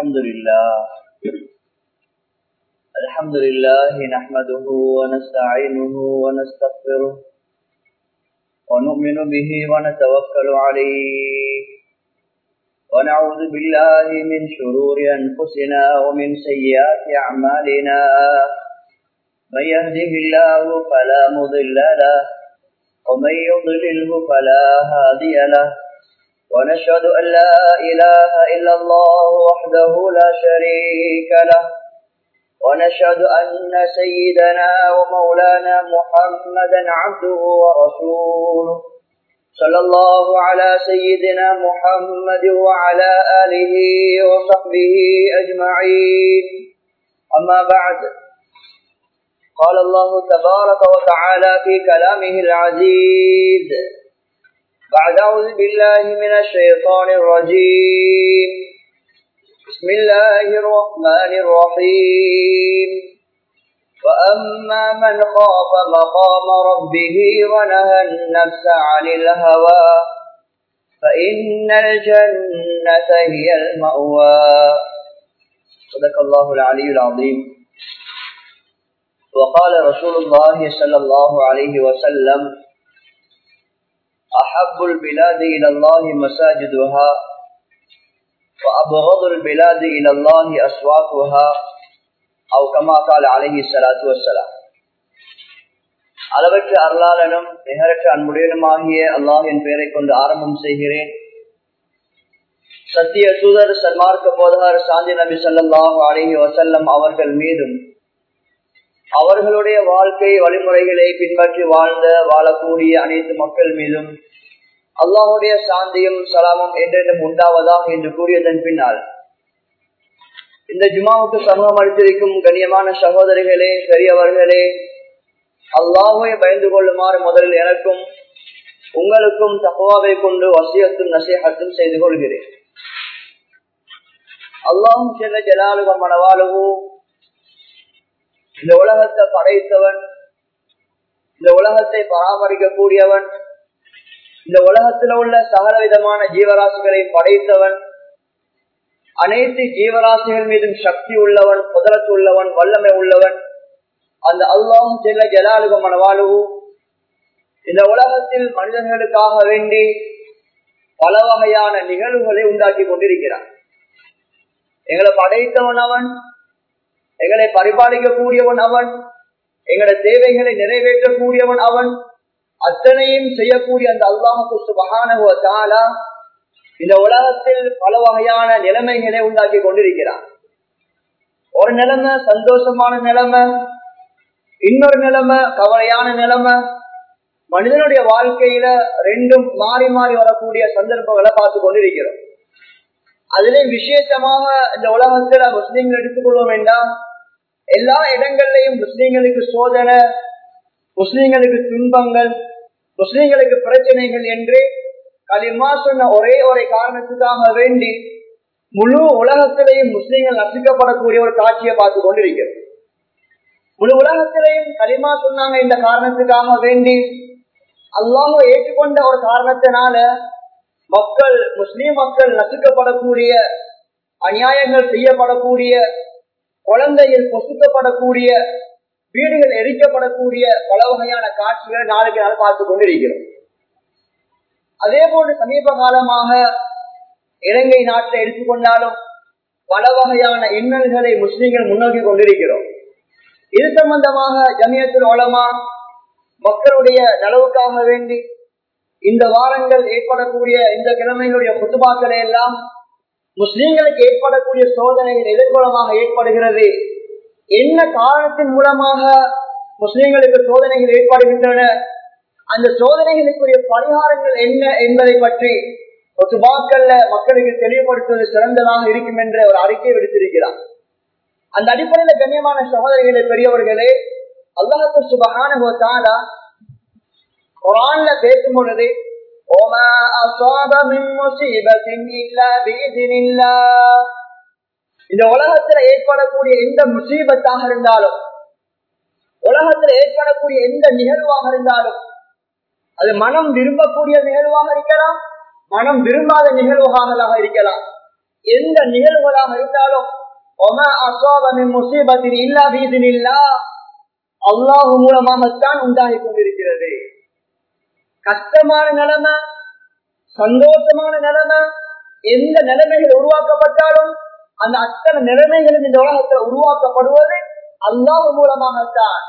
الحمد لله الحمد لله نحمده ونستعينه ونستغفره ونؤمن به ونتوكل عليه ونعوذ بالله من شرور أنفسنا ومن سيئات أعمالنا من يهده الله فلا مضل له ومن يضلله فلا هادي له ونشهد أن لا إله إلا الله وحده لا شريك له ونشهد أن سيدنا ومولانا محمدا عبده ورسوله صلى الله على سيدنا محمد وعلى آله وصحبه أجمعين أما بعد قال الله تبارك وتعالى في كلامه العزيز بعد أعوذ بالله من الشيطان الرجيم بسم الله الرحمن الرحيم وأما من خاف مقام ربه ونهى النفس عن الهوى فإن الجنة هي المأوى صدق الله العلي العظيم وقال رسول الله صلى الله عليه وسلم أحب البلاد إلى الله مساجدها وأبغض البلاد إلى الله أسواقها أو كما قال عليه الصلاة والسلام அளவற்ற அருளாளனும் நிகரற்ற அன்புடையனுமாகிய அல்லாஹின் பெயரை கொண்டு ஆரம்பம் செய்கிறேன் சத்திய தூதர் சன்மார்க்க போதகர் சாந்தி நபி சல்லாஹு அலஹி வசல்லம் அவர்கள் மீதும் அவர்களுடைய வாழ்க்கை வழிமுறைகளை பின்பற்றி வாழ்ந்த வாழக்கூடிய அனைத்து மக்கள் மீதும் அல்லாஹுடைய சாந்தியும் சலாமும் என்றென்றும் உண்டாவதாக என்று கூறியதன் பின்னால் இந்த ஜுமாவுக்கு சமூகம் அளித்திருக்கும் கண்ணியமான சகோதரிகளே பெரியவர்களே அல்லாஹுவை பயந்து கொள்ளுமாறு முதலில் எனக்கும் உங்களுக்கும் தகவாவை கொண்டு வசியத்தும் நசீகத்தும் செய்து கொள்கிறேன் அல்லாஹும் செல்ல ஜலாலுகம் மனவாளுகு இந்த உலகத்தை படைத்தவன் இந்த உலகத்தை பராமரிக்கக்கூடியவன் இந்த உலகத்தில் உள்ள சகல விதமான ஜீவராசிகளை படைத்தவன் அனைத்து ஜீவராசிகள் மீதும் சக்தி உள்ளவன் குதிரத்து உள்ளவன் வல்லமை உள்ளவன் அந்த அல்லாஹும் செல்ல ஜலாலுக மனவாழ்வு இந்த உலகத்தில் மனிதர்களுக்காக வேண்டி பல வகையான நிகழ்வுகளை உண்டாக்கி கொண்டிருக்கிறான் எங்களை படைத்தவன் அவன் எங்களை பரிபாலிக்கக்கூடியவன் அவன் எங்களோட தேவைகளை நிறைவேற்றக்கூடியவன் அவன் அத்தனையும் செய்யக்கூடிய அந்த அல்லாஹு சுபகான இந்த உலகத்தில் பல வகையான நிலைமைகளை உண்டாக்கி கொண்டிருக்கிறான் ஒரு நிலைமை சந்தோஷமான நிலைமை இன்னொரு நிலைமை கவலையான நிலைமை மனிதனுடைய வாழ்க்கையில ரெண்டும் மாறி மாறி வரக்கூடிய சந்தர்ப்பங்களை பார்த்து கொண்டிருக்கிறோம் அதிலே விசேஷமாக இந்த உலகத்துல முஸ்லீம்கள் எடுத்துக்கொள்வோம் வேண்டாம் எல்லா இடங்கள்லையும் முஸ்லீம்களுக்கு சோதனை முஸ்லீம்களுக்கு துன்பங்கள் முஸ்லீம்களுக்கு பிரச்சனைகள் என்று களிமா சொன்ன ஒரே ஒரு காரணத்துக்காக வேண்டி முழு உலகத்திலையும் முஸ்லீம்கள் நசிக்கப்படக்கூடிய ஒரு காட்சியை பார்த்து கொண்டிருக்கிறது முழு உலகத்திலையும் களிமா சொன்னாங்க இந்த காரணத்துக்காக வேண்டி அல்லாஹ் ஏற்றுக்கொண்ட ஒரு காரணத்தினால மக்கள் முஸ்லீம் மக்கள் நசுக்கப்படக்கூடிய அநியாயங்கள் செய்யப்படக்கூடிய குழந்தைகள் பொசுக்கப்படக்கூடிய வீடுகள் எரிக்கப்படக்கூடிய பல வகையான காட்சிகளை நாளுக்கு நாள் பார்த்து கொண்டிருக்கிறோம் அதே போன்று சமீப காலமாக இலங்கை நாட்டை எடுத்துக்கொண்டாலும் பல வகையான இன்னல்களை முஸ்லீம்கள் முன்னோக்கி கொண்டிருக்கிறோம் இது சம்பந்தமாக ஜமியத்தில் ஓலமா மக்களுடைய நலவுக்காக வேண்டி இந்த வாரங்கள் ஏற்படக்கூடிய இந்த கிழமைகளுடைய குத்துபாக்களை எல்லாம் முஸ்லீம்களுக்கு ஏற்படக்கூடிய சோதனைகள் எதிர்கோலமாக ஏற்படுகிறது என்ன காரணத்தின் மூலமாக முஸ்லீம்களுக்கு சோதனைகள் ஏற்படுகின்றன அந்த சோதனைகளுக்குரிய பரிகாரங்கள் என்ன என்பதை பற்றி சுபாக்கள்ல மக்களுக்கு தெளிவுபடுத்துவது சிறந்ததாக இருக்கும் என்ற ஒரு அறிக்கை விடுத்திருக்கிறார் அந்த அடிப்படையில கண்ணியமான சகோதரிகளே பெரியவர்களே அல்லாஹு சுபகான குரான்ல பேசும் பொழுது இந்த உலகத்துல ஏற்படக்கூடிய எந்த முசீபத்தாக இருந்தாலும் உலகத்தில் ஏற்படக்கூடிய எந்த நிகழ்வாக இருந்தாலும் அது மனம் விரும்பக்கூடிய நிகழ்வாக இருக்கலாம் மனம் விரும்பாத நிகழ்வுகளாக இருக்கலாம் எந்த நிகழ்வுகளாக இருந்தாலும் முசீபத்தின் இல்லா வீதின் இல்லா அல்லாஹு மூலமாகத்தான் உண்டாகி கொண்டிருக்கிறது கஷ்டமான நிலைமை சந்தோஷமான நிலைமை எந்த நிலைமைகள் உருவாக்கப்பட்டாலும் அந்த அத்தனை நிலைமைகளும் இந்த உலகத்தில் உருவாக்கப்படுவது அல்லாஹ் மூலமாகத்தான்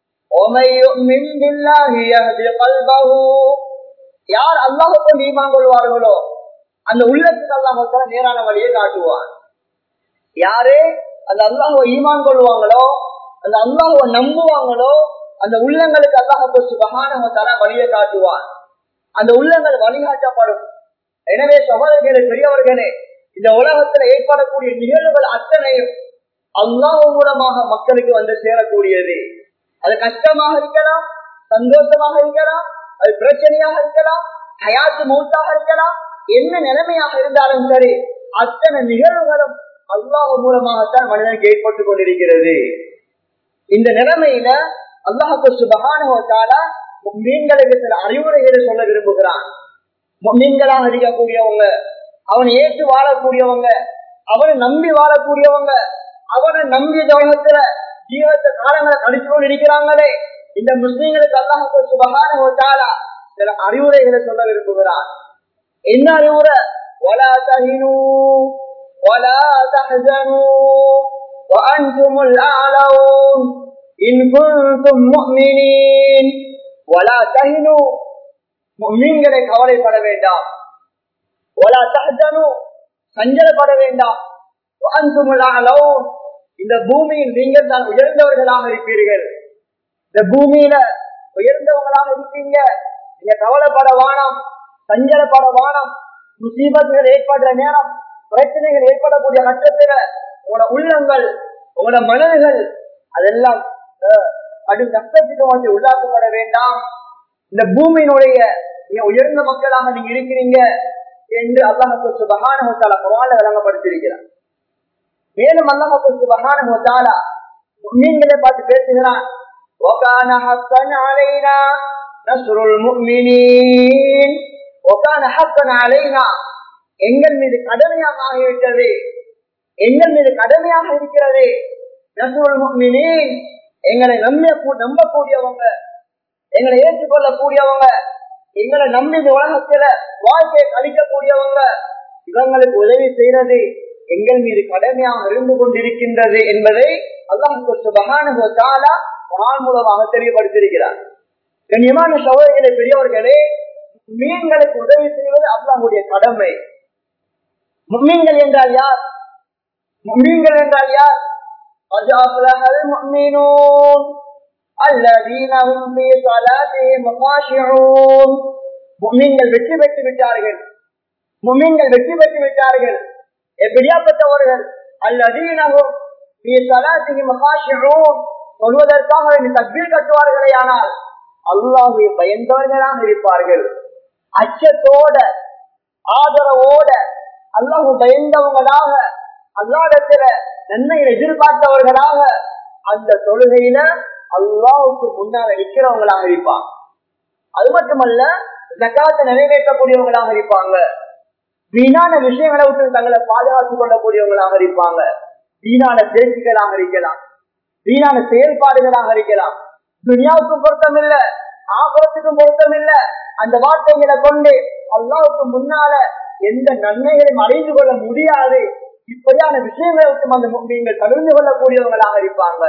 யார் அல்லாஹுக்கு நீமான் கொள்வார்களோ அந்த உள்ளத்துக்கு அல்லாஹால நேரான வழியை காட்டுவான் யாரே அந்த அல்லாஹுவ ஈமான் கொள்வாங்களோ அந்த அல்லாஹுவ நம்புவாங்களோ அந்த உள்ளங்களுக்கு அல்லாஹு சுபகான வழியை காட்டுவான் அந்த உள்ளங்கள் வழிகாட்டப்படும் எனவே சகோதரர்களே பெரியவர்களே இந்த உலகத்துல ஏற்படக்கூடிய நிகழ்வுகள் அத்தனையும் அல்லாஹ் மூலமாக மக்களுக்கு வந்து சேரக்கூடியது அது கஷ்டமாக இருக்கலாம் சந்தோஷமாக இருக்கலாம் அது பிரச்சனையாக இருக்கலாம் ஹயாத்து மூத்தாக இருக்கலாம் என்ன நிலைமையாக இருந்தாலும் சரி அத்தனை நிகழ்வுகளும் அல்லாஹ் மூலமாகத்தான் மனிதனுக்கு ஏற்பட்டுக் கொண்டிருக்கிறது இந்த நிலைமையில அல்லாஹு சுபகான மீன்களுக்கு சில அறிவுரைகளை சொல்ல விரும்புகிறான் மீன்களாக இருக்கக்கூடியவங்க அவனை ஏற்று வாழக்கூடியவங்க அவனை நம்பி வாழக்கூடியவங்க அவனை நம்பி உலகத்துல ஜீவத்த காலங்களை கழிச்சு கொண்டு இருக்கிறாங்களே இந்த முஸ்லீம்களுக்கு அல்லாஹு சுபகான சில அறிவுரைகளை சொல்ல விரும்புகிறான் என்ன அறிவுரை ولا تهنوا ولا تحزنوا وأنتم الأعلون إن كنتم مؤمنين ولا تهنوا முக்மீன்களை கவலைப்பட வேண்டாம் ஒலா தஹனு சஞ்சலப்பட வேண்டாம் இந்த பூமியில் நீங்கள் தான் உயர்ந்தவர்களாக இருப்பீர்கள் இந்த பூமியில உயர்ந்தவங்களாக இருப்பீங்க நீங்க கவலைப்பட வானம் சஞ்சலப்பட வானம் முசீபத்துகள் ஏற்படுற நேரம் பிரச்சனைகள் ஏற்படக்கூடிய கட்டத்துல உங்களோட உள்ளங்கள் உங்களோட மனதுகள் அதெல்லாம் கடும் கஷ்டத்துக்கு வந்து உள்ளாக்கப்பட வேண்டாம் இந்த பூமியினுடைய மிக உயர்ந்த மக்களாக நீங்க இருக்கிறீங்க என்று அல்லாஹு சுபகான குரால விளங்கப்படுத்திருக்கிறார் மேலும் அல்லாஹு சுபகான மீன்களை பார்த்து பேசுகிறான் وكان حقا علينا نصر المؤمنين وكان حقا علينا எங்கள் மீது கடமையாக ஆகிவிட்டது எங்கள் மீது கடமையாக இருக்கிறது நசுல் முக்மினீன் எங்களை நம்ப நம்பக்கூடியவங்க எங்களை ஏற்றுக்கொள்ளக்கூடியவங்க எங்களை நம்பி இந்த உலகத்துல வாழ்க்கையை கழிக்கக்கூடியவங்க இவங்களுக்கு உதவி செய்யறது எங்கள் மீது கடமையாக இருந்து கொண்டிருக்கின்றது என்பதை அல்லாஹால குரான் மூலமாக தெளிவுபடுத்தியிருக்கிறார் கண்ணியமான சகோதரிகளை பெரியவர்களே மீன்களுக்கு உதவி செய்வது அல்லாஹுடைய கடமை மீன்கள் என்றால் யார் மீன்கள் என்றால் யார் المؤمنون الذين هم في صلاتهم خاشعون முமின்கள் வெற்றி பெற்று விட்டார்கள் முமின்கள் வெற்றி பெற்று விட்டார்கள் எப்படியாப்பட்டவர்கள் அல்லதீனகும் சொல்வதற்காக தக்பீர் கட்டுவார்களே ஆனால் அல்லாஹை பயந்தவர்களாக இருப்பார்கள் அச்சத்தோட ஆதரவோட அல்லாஹு பயந்தவங்களாக அல்லாடத்துல நன்மையை எதிர்பார்த்தவர்களாக அந்த தொழுகையில அல்லாவுக்கு முன்னால் நிற்கிறவங்களாக இருப்பாங்க அது மட்டுமல்ல ஜக்காத்தை நிறைவேற்றக்கூடியவங்களாக இருப்பாங்க வீணான விஷயங்களை விட்டு தங்களை பாதுகாத்துக் கொள்ளக்கூடியவங்களாக இருப்பாங்க வீணான பேச்சுக்களாக இருக்கலாம் வீணான செயல்பாடுகளாக இருக்கலாம் துனியாவுக்கும் பொருத்தம் இல்ல ஆபரத்துக்கும் பொருத்தம் இல்ல அந்த வார்த்தைகளை கொண்டு அல்லாவுக்கு முன்னால எந்த நன்மைகளையும் அடைந்து கொள்ள முடியாது இப்படியான விஷயங்களை விட்டு அந்த நீங்கள் தவிர்த்து கொள்ளக்கூடியவங்களாக இருப்பாங்க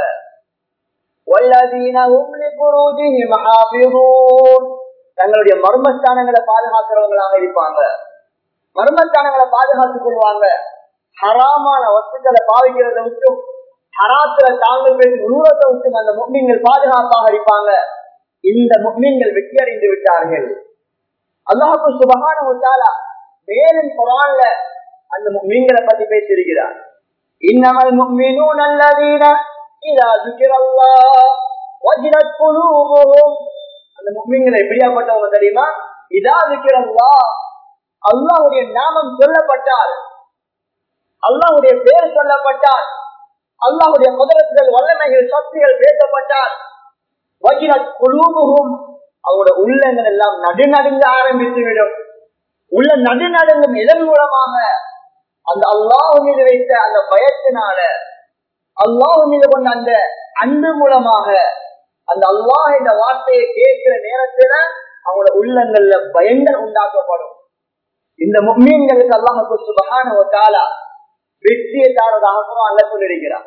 தங்களுடைய மர்மஸ்தானங்களை பாதுகாக்கிறவங்களாக இருப்பாங்க மர்மஸ்தானங்களை பாதுகாத்துக் கொள்வாங்க ஹராமான வஸ்துக்களை பாவிக்கிறத விட்டும் ஹராத்துல தாங்கள் பேசும் உருவத்தை விட்டும் அந்த முக்மீன்கள் பாதுகாப்பாக இருப்பாங்க இந்த முக்மீன்கள் வெற்றி அடைந்து விட்டார்கள் அல்லாஹு சுபகான உத்தாலா மேலும் குரான்ல அந்த முக்மீன்களை பத்தி பேசியிருக்கிறார் இன்னமல் முக்மீனூன் அல்லதீன இதா ذكرallah وجلت قلوبهم அந்த முக்மீன்கள் எப்படியாப்பட்டவங்க தெரியுமா இதா ذكرallah அல்லாஹ்வுடைய நாமம் சொல்லப்பட்டால் அல்லாஹ்வுடைய பேர் சொல்லப்பட்டால் அல்லாஹ்வுடைய குதிரத்துகள் வல்லமைகள் சக்திகள் பேசப்பட்டால் வஜிரத் குலூபுகும் அவங்களோட உள்ளங்கள் எல்லாம் நடுநடுங்க ஆரம்பித்து விடும் உள்ள நடுநடுங்கும் இதன் மூலமாக அந்த அல்லாஹ் மீது வைத்த அந்த பயத்தினால அல்லாஹ் மீது கொண்ட அந்த அன்பு மூலமாக அந்த அல்லாஹ் இந்த வார்த்தையை கேட்கிற நேரத்துல அவங்களோட உள்ளங்கள்ல பயங்கள் உண்டாக்கப்படும் இந்த மீன்களுக்கு அல்லாஹு சுபகான ஒரு காலா வெற்றியை தாரதாக அல்ல சொல்லியிருக்கிறார்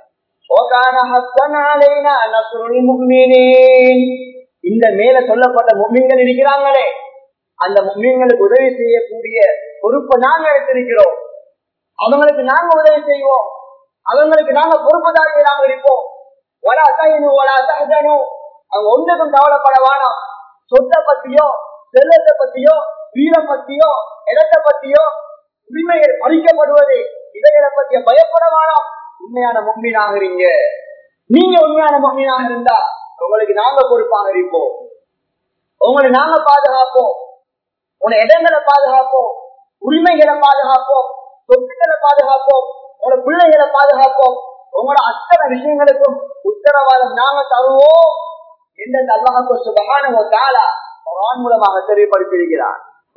இந்த மேல சொல்லப்பட்ட மும்மீன்கள் இருக்கிறாங்களே அந்த மும்மீன்களுக்கு உதவி செய்யக்கூடிய பொறுப்பை நாங்க எடுத்திருக்கிறோம் அவங்களுக்கு நாங்க உதவி செய்வோம் அவங்களுக்கு நாங்க பொறுப்புதாரிகளாக இருப்போம் வலா தயனு வலா தகதனு அவங்க ஒன்றுக்கும் கவலைப்பட வேணாம் சொத்தை பத்தியோ செல்லத்தை பத்தியோ வீரம் பத்தியோ இடத்தை பத்தியோ உரிமைகள் பறிக்கப்படுவது இவைகளை பத்திய பயப்பட வேணாம் உண்மையான மொம்மீனாக இருங்க நீங்க உண்மையான மொம்மீனாக இருந்தா உங்களுக்கு நாங்க பொறுப்பாக இருப்போம் உங்களை நாங்க பாதுகாப்போம் உன இடங்களை பாதுகாப்போம் உரிமைகளை பாதுகாப்போம் சொத்துக்களை பாதுகாப்போம் உங்களோட பிள்ளைகளை பாதுகாப்போம் உங்களோட அத்தனை விஷயங்களுக்கும் உத்தரவாதம் நாங்க தருவோம் என்ற அல்லாஹு சுபகான ஒரு காலா குரான் மூலமாக தெளிவுபடுத்தியிருக்கிறார்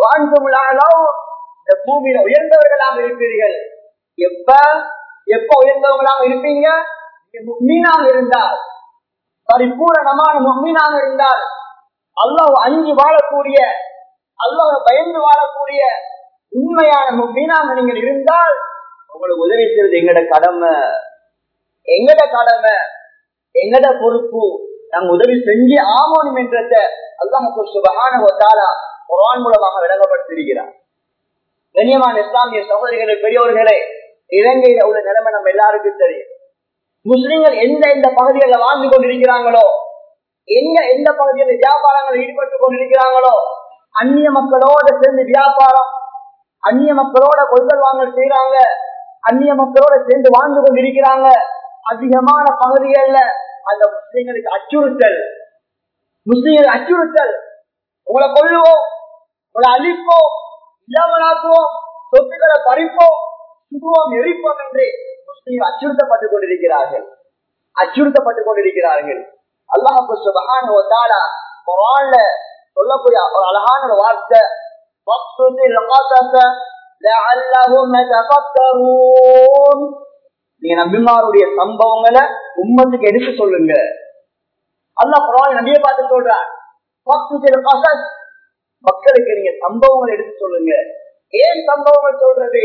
இந்த பூமியில உயர்ந்தவர்களாக இருப்பீர்கள் எப்ப எப்ப உயர்ந்தவங்களாக இருப்பீங்க மீனாக இருந்தால் பரிபூரணமான மீனாக இருந்தால் அல்லாஹ் அஞ்சு வாழக்கூடிய அல்லாஹ் பயந்து வாழக்கூடிய உண்மையான மீனாக நீங்கள் இருந்தால் உங்களுக்கு உதவி செய்வது எங்கட கடமை எங்கட கடமை எங்கட பொறுப்பு நாங்க உதவி செஞ்சு ஆகணும் என்றத அல்லாஹு சுபகான குரான் மூலமாக விளங்கப்படுத்திருக்கிறார் கண்ணியமான இஸ்லாமிய சகோதரிகளே பெரியவர்களே இலங்கையில உள்ள நிலைமை நம்ம எல்லாருக்கும் தெரியும் முஸ்லிம்கள் எந்த எந்த பகுதிகளில் வாழ்ந்து கொண்டிருக்கிறாங்களோ எங்க எந்த பகுதியில் வியாபாரங்கள் ஈடுபட்டு கொண்டிருக்கிறாங்களோ அந்நிய மக்களோட சேர்ந்து வியாபாரம் அந்நிய மக்களோட கொள்கை வாங்கல் செய்யறாங்க அந்நிய மக்களோட சேர்ந்து வாழ்ந்து கொண்டிருக்கிறாங்க அதிகமான பகுதிகள்ல அந்த முஸ்லிம்களுக்கு அச்சுறுத்தல் முஸ்லிம்கள் அச்சுறுத்தல் உங்களை கொள்ளுவோம் உங்களை அழிப்போம் இல்லாமலாக்குவோம் சொத்துக்களை பறிப்போம் சுடுவோம் எரிப்போம் என்று முஸ்லீம் அச்சுறுத்தப்பட்டுக் கொண்டிருக்கிறார்கள் அச்சுறுத்தப்பட்டுக் கொண்டிருக்கிறார்கள் அல்லாஹு சுபஹான குரான்ல சொல்லக்கூடிய ஒரு அழகான ஒரு வார்த்தை நீங்க நபிமாருடைய சம்பவங்களை உம்மத்துக்கு எடுத்து சொல்லுங்க அல்லா குரான் நபியை பார்த்து சொல்றார் மக்களுக்கு நீங்க சம்பவங்களை எடுத்து சொல்லுங்க ஏன் சம்பவங்கள் சொல்றது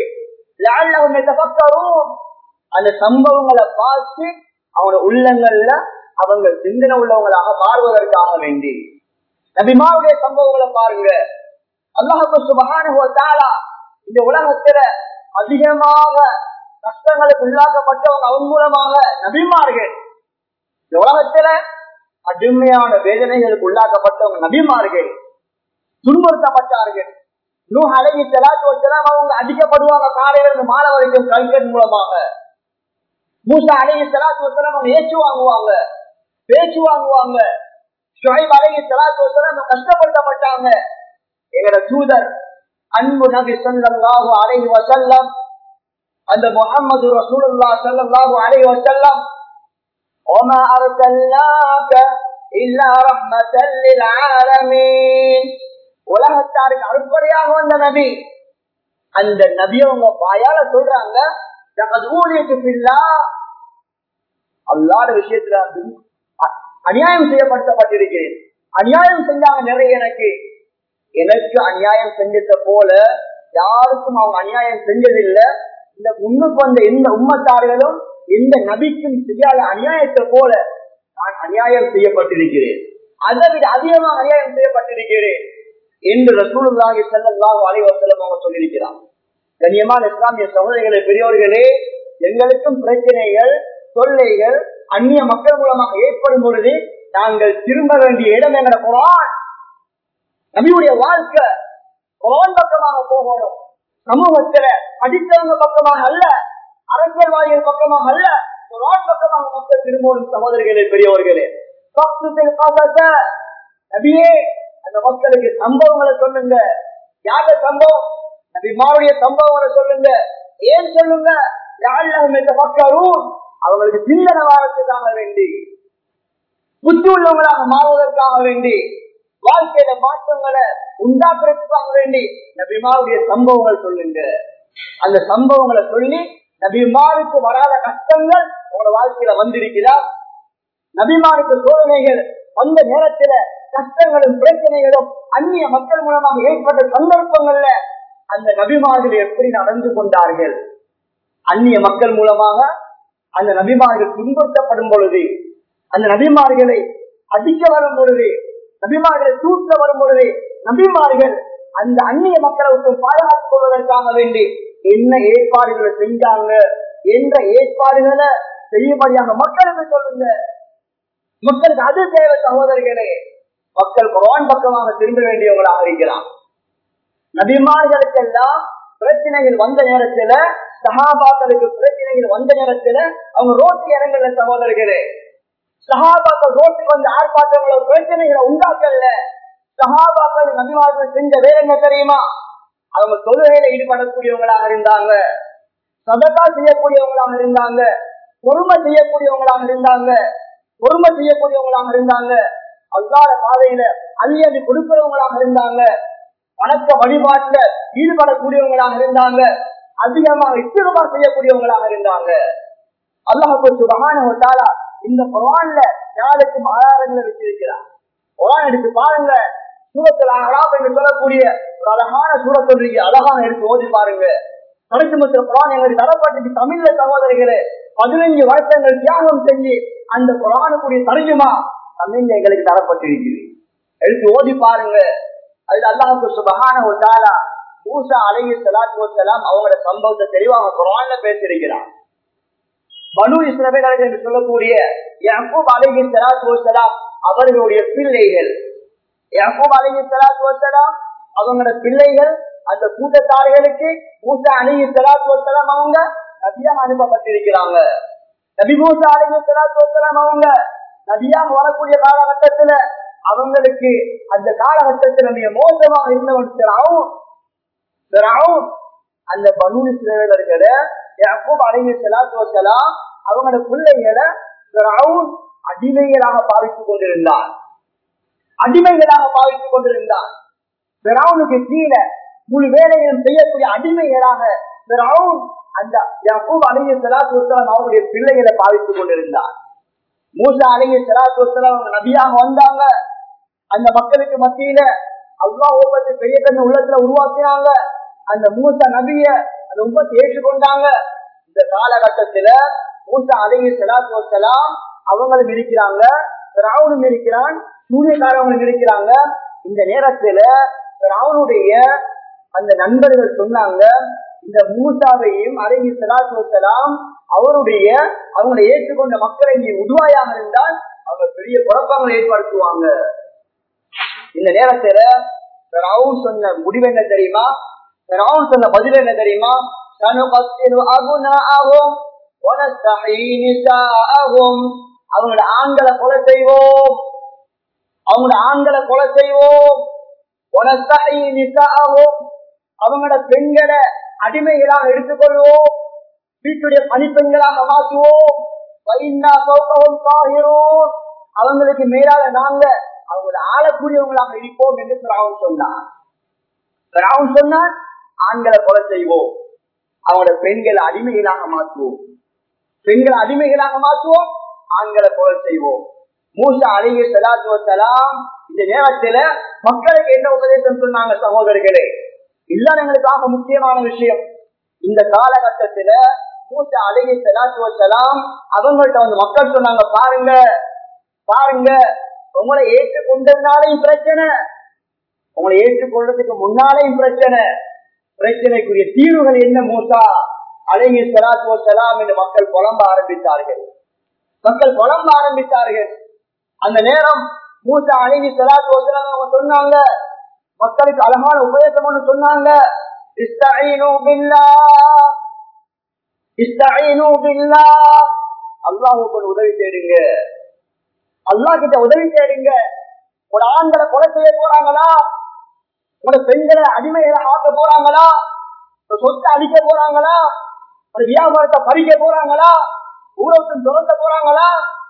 அந்த சம்பவங்களை பார்த்து அவங்க உள்ளங்கள்ல அவங்க சிந்தனை உள்ளவங்களாக மாறுவதற்காக வேண்டி நபிமாவுடைய சம்பவங்களை பாருங்க அல்லாஹு சுபகான இந்த உலகத்துல அதிகமாக கஷ்டங்களுக்கு உள்ளாக்கப்பட்டவங்க அவங்க மூலமாக நபிமார்கள் இந்த உலகத்துல கடுமையான வேதனைகளுக்கு உள்ளாக்கப்பட்டவங்க நபிமார்கள் துன்புறுத்தப்பட்டார்கள் நூஹ் அழகி செலாத்து அவங்க அடிக்கப்படுவாங்க காலையில இருந்து மாலை வரைக்கும் கல்கட் மூலமாக மூசா அழகி செலாத்து அவங்க ஏச்சு வாங்குவாங்க பேச்சு வாங்குவாங்க ஷுவைப் அழகி செலாத்து அவங்க கஷ்டப்படுத்தப்பட்டாங்க எங்களோட தூதர் அன்பு நபி சொல்லல்லாஹு அலைஹி வசல்லம் அந்த முகமது ரசூலுல்லா ஸல்லல்லாஹு அலைஹி வஸல்லம் وما أرسلناك إلا رحمة للعالمين உலகத்தாருக்கு அறுப்படையாக வந்த நபி அந்த நபிய உங்க வாயால சொல்றாங்க அல்லாத விஷயத்துல அநியாயம் செய்யப்படுத்தப்பட்டிருக்கிறேன் அநியாயம் செஞ்சாங்க நிறைய எனக்கு எனக்கு அநியாயம் செஞ்சத போல யாருக்கும் அவங்க அநியாயம் செஞ்சதில்லை இந்த முன்னுக்கு வந்த எந்த உம்மத்தார்களும் எந்த நபிக்கும் செய்யாத அநியாயத்தை போல நான் அநியாயம் செய்யப்பட்டிருக்கிறேன் அதை விட அதிகமாக அநியாயம் செய்யப்பட்டிருக்கிறேன் என்று ரசூலுல்லாஹி ஸல்லல்லாஹு அலைஹி வஸல்லம் அவங்க சொல்லியிருக்கிறார் கண்ணியமான இஸ்லாமிய சகோதரிகளே பெரியோர்களே எங்களுக்கும் பிரச்சனைகள் தொல்லைகள் அந்நிய மக்கள் மூலமாக ஏற்படும் பொழுது நாங்கள் திரும்ப வேண்டிய இடம் எங்கட குரான் நபியுடைய வாழ்க்கை குரான் பக்கமாக போகணும் சமூகத்துல படித்தவங்க பக்கமாக அல்ல அரசியல்வாதிகள் பக்கமாக அல்ல குரான் பக்கமாக மக்கள் திரும்பணும் சகோதரிகளே பெரியவர்களே நபியே அந்த மக்களுக்கு சம்பவங்களை சொல்லுங்க யார சம்பவம் நபிமாவுடைய சம்பவங்களை சொல்லுங்க ஏன் சொல்லுங்க மக்களும் அவங்களுக்கு சிந்தனை வாழத்துக்காக வேண்டி புத்தி உள்ளவங்களாக மாறுவதற்காக வேண்டி வாழ்க்கையில மாற்றங்களை உண்டாக்குறதுக்காக வேண்டி நபிமாவுடைய சம்பவங்கள் சொல்லுங்க அந்த சம்பவங்களை சொல்லி நபிமாருக்கு வராத கஷ்டங்கள் உங்களோட வாழ்க்கையில வந்திருக்கிறா நபிமாருக்கு சோதனைகள் வந்த நேரத்துல கஷ்டங்களும் பிரச்சனைகளும் அந்நிய மக்கள் மூலமாக ஏற்பட்ட சந்தர்ப்பங்கள்ல அந்த நபிமார்கள் எப்படி நடந்து கொண்டார்கள் அந்நிய மக்கள் மூலமாக அந்த நபிமார்கள் துன்புறுத்தப்படும் பொழுது அந்த நபிமார்களை அடிக்க வரும் பொழுது நபிமார்களை தூக்க வரும் பொழுது நபிமார்கள் அந்த அந்நிய மக்களை விட்டு பாதுகாத்துக் கொள்வதற்காக வேண்டி என்ன ஏற்பாடுகளை செஞ்சாங்க என்ற ஏற்பாடுகளை செய்யும்படியாக மக்களுக்கு சொல்லுங்க மக்களுக்கு அது தேவை சகோதரிகளே மக்கள் குரான் பக்கமாக திரும்ப வேண்டியவங்களாக இருக்கிறார் நபிமார்களுக்கெல்லாம் பிரச்சனைகள் வந்த நேரத்துல சகாபாக்களுக்கு பிரச்சனைகள் வந்த நேரத்துல அவங்க ரோட்டு இறங்கல சகோதரர்களே சகாபாக்கள் ரோட்டுக்கு வந்து ஆர்ப்பாட்டங்களோ பிரச்சனைகளை உண்டாக்கல சகாபாக்கள் நபிமார்கள் செஞ்ச வேலை என்ன தெரியுமா அவங்க தொழுகையில ஈடுபடக்கூடியவங்களாக இருந்தாங்க சதகா செய்யக்கூடியவங்களாக இருந்தாங்க பொறுமை செய்யக்கூடியவங்களாக இருந்தாங்க பொறுமை செய்யக்கூடியவங்களாக இருந்தாங்க அல்லாத பாதையில அள்ளி கொடுக்கிறவங்களாக இருந்தாங்க வணக்க வழிபாட்டுல ஈடுபடக்கூடியவங்களாக இருந்தாங்க அதிகமாக இத்திருமா செய்யக்கூடியவங்களாக இருந்தாங்க அல்லாஹ் சுபகான இந்த குரான்ல நாளுக்கு ஆதாரங்களை வச்சிருக்கிறார் குரான் எடுத்து பாருங்க சூரத்தில் அகலாப் என்று சொல்லக்கூடிய ஒரு அழகான சூரத் சொல்றீங்க அழகான எடுத்து ஓதி பாருங்க கடைசி மற்ற குரான் எங்களுக்கு தரப்பட்டு தமிழ்ல சகோதரிகளே பதினைஞ்சு வருஷங்கள் தியாகம் செஞ்சு அந்த குரானுக்குரிய தரஞ்சுமா தமிழ்ல எங்களுக்கு தரப்பட்டிருக்குது எடுத்து ஓதி பாருங்க அது அல்லாஹுக்கு சுபகான ஒரு தாலா மூசா அலைஹி சலாத்து வசலாம் அவங்களோட சம்பவத்தை தெளிவாக குரான்ல பேசியிருக்கிறான் பனு இஸ்ரவேலர்கள் என்று சொல்லக்கூடிய யாக்கூப் அலைஹி சலாத்து வசலாம் அவர்களுடைய பிள்ளைகள் யாக்கூப் அலைஹி சலாத்து வசலாம் அவங்களோட பிள்ளைகள் அந்த கூட்டத்தார்களுக்கு மூசா அலைஹி சலாத்து வசலாம் அவங்க நபியாக அனுப்பப்பட்டிருக்கிறாங்க நபி மூசா அலைஹி சலாத்து வசலாம் அவங்க நபியாக வரக்கூடிய காலகட்டத்துல அவங்களுக்கு அந்த காலகட்டத்தில் மிக மோசமாக இருந்தவன் திராவும் அந்த பலூனி சிறுவர்களை யாக்கூப் அலைஹி சலாத்து வசலாம் அவங்களோட பிள்ளைகளை திராவும் அடிமைகளாக பாவித்துக் கொண்டிருந்தார் அடிமைகளாக பாவித்துக் கொண்டிருந்தார் பிறவுனுக்கு கீழே முழு வேலையும் செய்யக்கூடிய அடிமைகளாக பிறவும் அந்த யாக்கூப் அலைஹி சலாத்து வசலாம் அவருடைய பிள்ளைகளை பாவித்துக் கொண்டிருந்தார் மூசா அலைஹி சலாத்து வசலாம் அவங்க நபியாக வந்தாங்க அந்த மக்களுக்கு மத்தியில அல்லா உப்பத்தை பெரிய தன்னை உள்ளத்துல உருவாக்கினாங்க அந்த மூசா நபிய அந்த உப்பத்தை ஏற்றுக்கொண்டாங்க இந்த காலகட்டத்துல மூசா அலைஹி சலாத்து வசலாம் அவங்களும் இருக்கிறாங்க ராவனும் இருக்கிறான் சூரியக்காரவங்களும் இருக்கிறாங்க இந்த நேரத்துல ராவனுடைய அந்த நண்பர்கள் சொன்னாங்க இந்த மூசாவையும் அலைஹி சலாத்து வசலாம் அவருடைய அவங்களை ஏற்றுக்கொண்ட மக்களை நீ உருவாயாக இருந்தால் அவங்க பெரிய குழப்பங்களை ஏற்படுத்துவாங்க இந்த நேரத்துல ராவும் சொன்ன முடிவு என்ன தெரியுமா ராவும் சொன்ன பதில் என்ன தெரியுமா அவங்களோட ஆண்களை கொலை செய்வோம் அவங்களோட ஆண்களை கொலை செய்வோம் அவங்களோட பெண்களை அடிமைகளாக எடுத்துக்கொள்வோம் வீட்டுடைய பணிப்பெண்களாக மாற்றுவோம் அவங்களுக்கு மேலாக நாங்க அவங்களை ஆளக்கூடியவங்களாக இருப்போம் என்று ராவன் சொன்னார் ராவன் சொன்னார் ஆண்களை கொலை செய்வோம் அவங்களோட பெண்களை அடிமைகளாக மாற்றுவோம் பெண்களை அடிமைகளாக மாற்றுவோம் ஆண்களை கொலை செய்வோம் மூசா அழகிய சலாத்துவலாம் இந்த நேரத்துல மக்களுக்கு என்ன உபதேசம் சொன்னாங்க சகோதரர்களே இதுதான் எங்களுக்காக முக்கியமான விஷயம் இந்த காலகட்டத்துல மூசா அழகிய சலாத்துவலாம் அவங்கள்ட்ட வந்து மக்கள் சொன்னாங்க பாருங்க பாருங்க உங்களை ஏற்றுக்கொண்டதுனாலையும் பிரச்சனை உங்களை ஏற்றுக்கொள்றதுக்கு முன்னாலேயும் பிரச்சனை பிரச்சனைக்குரிய தீர்வுகள் என்ன மூசா அழகி சலாத்து சலாம் என்று மக்கள் புலம்ப ஆரம்பித்தார்கள் மக்கள் புலம்ப ஆரம்பித்தார்கள் அந்த நேரம் மூசா அழகி சலாத்து வசலாம் அவங்க சொன்னாங்க மக்களுக்கு அழகான உபதேசம் ஒன்று சொன்னாங்க அல்லாஹுக்கு உதவி தேடுங்க அல்லா கிட்ட உதவி செய்யுங்க ஒரு ஆண்களை கொலை செய்ய போறாங்களா ஒரு பெண்களை அடிமைகளை ஆக்க போறாங்களா ஒரு சொத்தை அடிக்க போறாங்களா ஒரு வியாபாரத்தை பறிக்க போறாங்களா ஊரத்தும் துரத்த போறாங்களா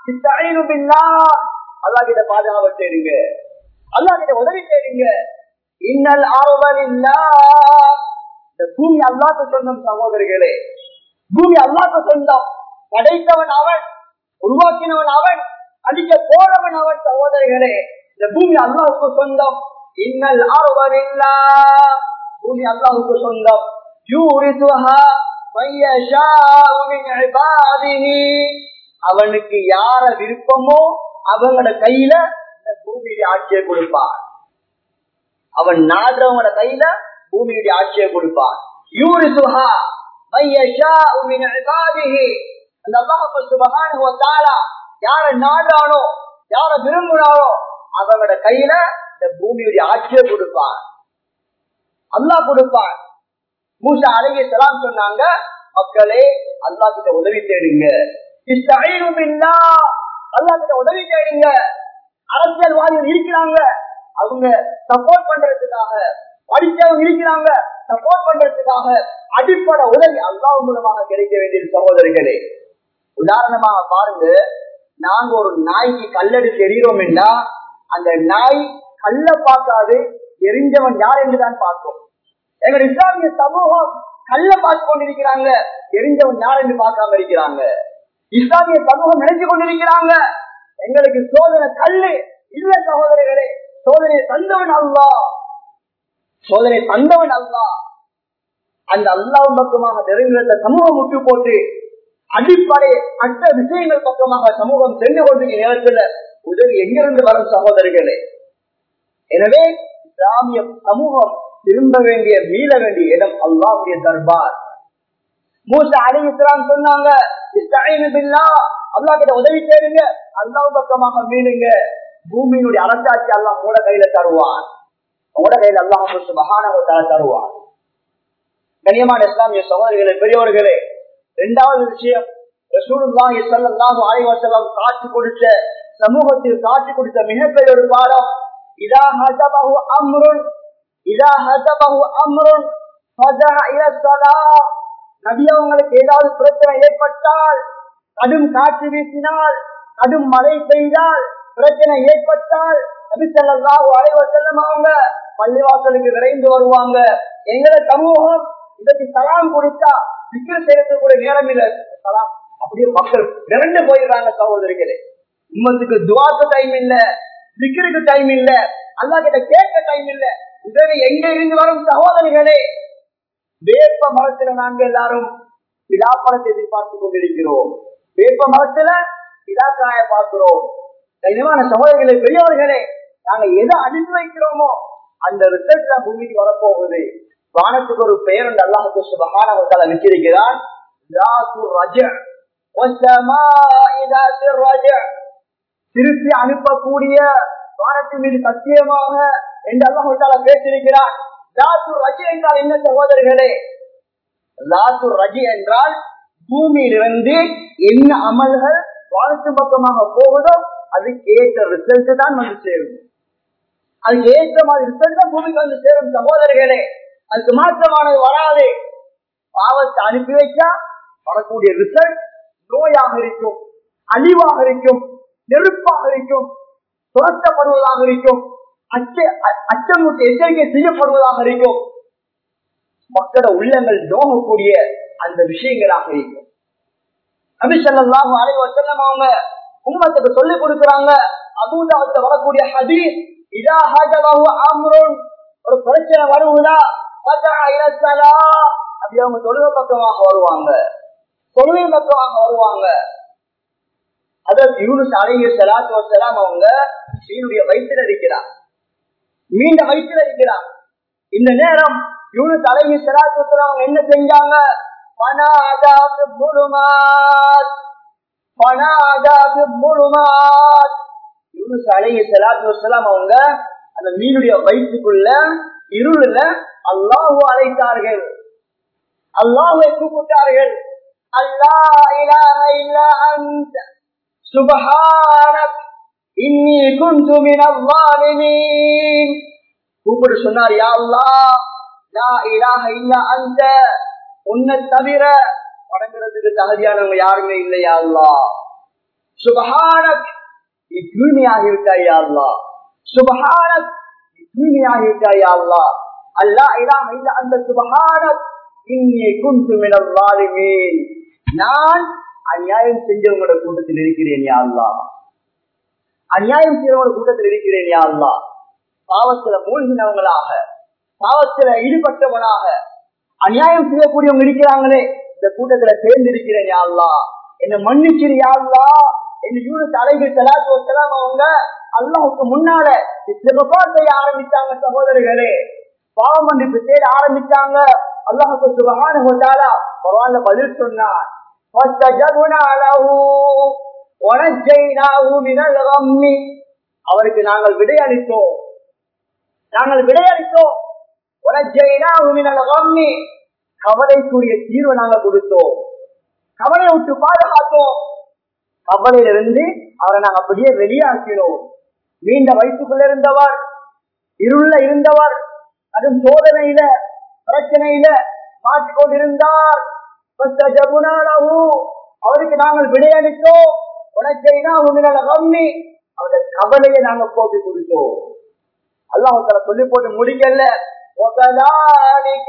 அல்லா கிட்ட பாதுகாப்பு செய்யுங்க அல்லா கிட்ட உதவி செய்யுங்க இன்னல் ஆவல் இல்லா இந்த பூமி அல்லாக்கு சொந்தம் சகோதரிகளே பூமி அல்லாக்கு சொந்தம் படைத்தவன் அவன் உருவாக்கினவன் அவன் அடிக்க போறவன் அவன் சகோதரிகளே இந்த பூமி அல்லாவுக்கு சொந்தம் இன்னல் ஆர்வமில்லா பூமி அல்லாவுக்கு சொந்தம் யூரிதுஹா மையஷாஉ மின் இபாதிஹி அவனுக்கு யார விருப்பமோ அவங்களோட கையில இந்த பூமியுடைய ஆட்சியை கொடுப்பான் அவன் நாடுறவங்களோட கையில பூமியுடைய ஆட்சியை கொடுப்பான் யூரிதுஹா மையஷாஉ மின் இபாதிஹி அந்த அல்லாஹ் சுப்ஹானஹு வ தஆலா யார நாடுறானோ யார விரும்புறானோ அவங்களோட கையில இந்த பூமியுடைய ஆட்சியை கொடுப்பான் அல்லாஹ் கொடுப்பான் மூசா அழகிய சலாம் சொன்னாங்க மக்களே அல்லா கிட்ட உதவி தேடுங்க அல்லா கிட்ட உதவி தேடுங்க அரசியல்வாதிகள் இருக்கிறாங்க அவங்க சப்போர்ட் பண்றதுக்காக படிச்சவங்க இருக்கிறாங்க சப்போர்ட் பண்றதுக்காக அடிப்படை உதவி அல்லாஹ் மூலமாக கிடைக்க வேண்டிய சகோதரிகளே உதாரணமாக பாருங்க நாங்க ஒரு நாய்க்கு கல்லடிச்சு எறிகிறோம் என்றா அந்த நாய் கல்ல பார்க்காது எரிஞ்சவன் யார் என்றுதான் பார்க்கும் எங்கள் இஸ்லாமிய சமூகம் கல்ல பார்த்து கொண்டிருக்கிறாங்க எரிஞ்சவன் யார் என்று பார்க்காம இருக்கிறாங்க இஸ்லாமிய சமூகம் நினைச்சு கொண்டிருக்கிறாங்க எங்களுக்கு சோதனை கல்லு இல்ல சகோதரர்களே சோதனையை தந்தவன் அல்லா சோதனை தந்தவன் அல்லா அந்த அல்லாவின் பக்கமாக நெருங்குகிற சமூகம் முட்டு போட்டு அடிப்படை மற்ற விஷயங்கள் பக்கமாக சமூகம் சென்று கொண்டிருக்கிற நேரத்தில் உதவி எங்கிருந்து வரும் சகோதரிகளே எனவே இஸ்லாமிய சமூகம் திரும்ப வேண்டிய மீள வேண்டிய இடம் அல்லாவுடைய தர்பார் மூசா அலி இஸ்லாம் சொன்னாங்க அல்லா கிட்ட உதவி தேடுங்க அல்லாஹ் பக்கமாக மீளுங்க பூமியினுடைய அரசாட்சி அல்லாஹ் உங்களோட கையில தருவான் உங்களோட கையில அல்லாஹ் மகானவத்தால தருவான் கண்ணியமான இஸ்லாமிய சகோதரிகளே பெரியவர்களே இரண்டாவது விஷயம் ரசூலுல்லாஹி ஸல்லல்லாஹு அலைஹி வஸல்லம் காட்சி கொடுத்த சமூகத்தில் காட்சி கொடுத்த மிகப்பெரிய ஒரு பாடம் இதா ஹதபஹு அம்ருன் இதா ஹதபஹு அம்ருன் ஃபதா இல ஸலாஹ் நபி அவங்களுக்கு ஏதாவது பிரச்சனை ஏற்பட்டால் கடும் காற்று வீசினால் கடும் மழை பெய்தால் பிரச்சனை ஏற்பட்டால் நபி ஸல்லல்லாஹு அலைஹி வஸல்லம் அவங்க பள்ளிவாசலுக்கு விரைந்து வருவாங்க எங்களை சமூகம் இதற்கு சலாம் கொடுத்தா சிக்கல் செய்யறதுக்கு கூட நேரம் இல்ல சலாம் அப்படியே மக்கள் விரண்டு போயிடுறாங்க சகோதரிகளே உம்மத்துக்கு துவாக்கு டைம் இல்ல சிக்கருக்கு டைம் இல்ல அல்லா கிட்ட கேட்க டைம் இல்ல உதவி எங்க இருந்து வரும் சகோதரிகளே வேப்ப மரத்துல நாங்க எல்லாரும் விழாப்பழத்தை எதிர்பார்த்து கொண்டிருக்கிறோம் வேப்ப மரத்துல விழாக்காய பார்க்கிறோம் கனிவான சகோதரிகளே பெரியவர்களே நாங்க எதை அனுப்பி வைக்கிறோமோ அந்த ரிசல்ட் தான் பூமிக்கு வரப்போகுது வானத்துக்கு ஒரு பெயர் அந்த அல்லாஹுக்கு சுபகான வச்சிருக்கிறான் திருப்பி அனுப்பக்கூடிய வானத்தின் மீது சத்தியமாக என்று அல்லாஹால பேசியிருக்கிறான் லாசு ரஜி என்றால் என்ன சகோதரர்களே லாசு ரஜி என்றால் பூமியிலிருந்து என்ன அமல்கள் வானத்து பக்கமாக போகுதோ அதுக்கு ஏற்ற ரிசல்ட் தான் வந்து சேரும் அதுக்கு ஏற்ற மாதிரி ரிசல்ட் தான் பூமிக்கு வந்து சேரும் சகோதரர்களே அதுக்கு மாற்றமானது வராது பாவத்தை அனுப்பி வைச்சா வரக்கூடிய ரிசல்ட் நோயாக இருக்கும் அழிவாக இருக்கும் நெருப்பாக இருக்கும் துரத்தப்படுவதாக இருக்கும் அச்ச அச்சமுட்டு எச்சரிக்கை செய்யப்படுவதாக இருக்கும் மக்களோட உள்ளங்கள் நோகக்கூடிய அந்த விஷயங்களாக இருக்கும் அபிஷல்லாம் அனைவரும் அவங்க உம்மத்துக்கு சொல்லிக் கொடுக்கிறாங்க அபூதாவத்துல வரக்கூடிய ஹதீஸ் இதா ஹஜவாஹு அம்ருன் ஒரு பிரச்சனை வருவதா அப்படி அவங்க தொழுகை பக்கமாக வருவாங்க தொழுகை பக்கமாக வருவாங்க அதாவது யூனுஸ் அழகிய செலாத்து வசலாம் அவங்க ஸ்ரீனுடைய வயிற்றுல இருக்கிறார் மீண்ட வயிற்றுல இருக்கிறார் இந்த நேரம் யூனுஸ் அழகிய செலாத்து வசலாம் அவங்க என்ன செஞ்சாங்க பனாதாக்கு முழுமாத் பனாதாக்கு முழுமாத் யூனுஸ் அழகிய செலாத்து வசலாம் அவங்க அந்த மீனுடைய வயிற்றுக்குள்ள இருளுல அல்லாஹு அழைத்தார்கள் அல்லாஹை கூப்பிட்டார்கள் அல்லா இலாஹ இல்லா அன்த சுபஹானக் இன்னி குந்து மினல் ஸாலிமீன் கூப்பிட்டு சொன்னார் யா அல்லாஹ் லா இலாஹ இல்லா அன்த உன்னை தவிர வணங்குறதுக்கு தகுதியானவங்க யாருமே இல்லையா அல்லாஹ் சுபஹானக் நீ தூய்மையாகிவிட்டாய் யா அல்லாஹ் சுபஹானக் தூய்மையாகிவிட்டாயா அல்லா அல்லா இல்லாம இல்ல அந்த சுபகான இன்னி குந்து மினவாலிமீன் நான் அநியாயம் செஞ்சவங்களோட கூட்டத்தில் இருக்கிறேன் யா அல்லாஹ் அநியாயம் செய்யறவங்களோட கூட்டத்தில் இருக்கிறேன் யா அல்லாஹ் பாவத்துல மூழ்கினவங்களாக பாவத்துல ஈடுபட்டவனாக அநியாயம் செய்யக்கூடியவங்க இருக்கிறாங்களே இந்த கூட்டத்துல சேர்ந்து இருக்கிறேன் யா அல்லாஹ் என்ன மன்னிச்சிரு யா அல்லாஹ் என்ன யூனிட் அலைகள் செலாத்து வசலாம் அவங்க அல்லாஹுக்கு முன்னால இஸ்திகபார் செய்ய ஆரம்பிச்சாங்க சகோதரர்களே பாவம் மன்னிப்பு தேட ஆரம்பிச்சாங்க அல்லாஹுக்கு சுபஹானஹு வ தஆலா குர்ஆன்ல பதில் சொன்னார் فَاسْتَجَبْنَا لَهُ وَنَجَّيْنَاهُ مِنَ الْغَمِّ அவருக்கு நாங்கள் விடையளித்தோம் நாங்கள் விடையளித்தோம் وَنَجَّيْنَاهُ مِنَ الْغَمِّ கவலைக்குரிய தீர்வை நாங்கள் கொடுத்தோம் கவலையை விட்டு பாதுகாத்தோம் கவலையிலிருந்து அவரை நாங்கள் அப்படியே வெளியாக்கினோம் நீண்ட வயசுக்குள்ள இருந்தவர் இருள இருந்தவர் அதுவும் சோதனையில பிரச்சனையில மாட்டிக்கொண்டிருந்தார் அவருக்கு நாங்கள் விடையளித்தோம் உனக்கைனா கம்மி அவருடைய கவலையை நாங்க போக்கி கொடுத்தோம் அல்லாஹால சொல்லி போட்டு முடிக்கல وكذلك